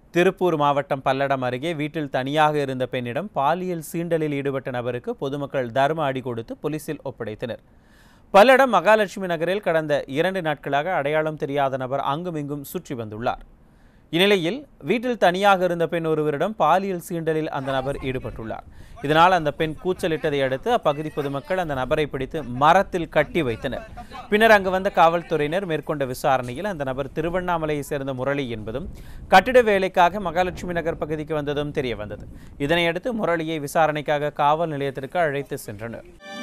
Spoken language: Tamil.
திருப்பூர் மாவட்டம் பல்லடம் அருகே வீட்டில் தனியாக இருந்த பெண்ணிடம் பாலியல் சீண்டலில் ஈடுபட்ட நபருக்கு பொதுமக்கள் தர்ம அடி கொடுத்து போலீசில் ஒப்படைத்தனர் பல்லடம் மகாலட்சுமி நகரில் கடந்த இரண்டு நாட்களாக அடையாளம் தெரியாத நபர் அங்குமிங்கும் சுற்றி வந்துள்ளார் இந்நிலையில் வீட்டில் தனியாக இருந்த பெண் ஒருவரிடம் பாலியல் சீண்டலில் அந்த நபர் ஈடுபட்டுள்ளார் இதனால் அந்த பெண் கூச்சலிட்டதை அடுத்து அப்பகுதி பொதுமக்கள் அந்த நபரை பிடித்து மரத்தில் கட்டி வைத்தனர் பின்னர் அங்கு வந்த காவல்துறையினர் மேற்கொண்ட விசாரணையில் அந்த நபர் திருவண்ணாமலையை சேர்ந்த முரளி என்பதும் கட்டிட வேலைக்காக மகாலட்சுமி நகர் பகுதிக்கு வந்ததும் தெரிய வந்தது இதனையடுத்து முரளியை விசாரணைக்காக காவல் நிலையத்திற்கு அழைத்து சென்றனர்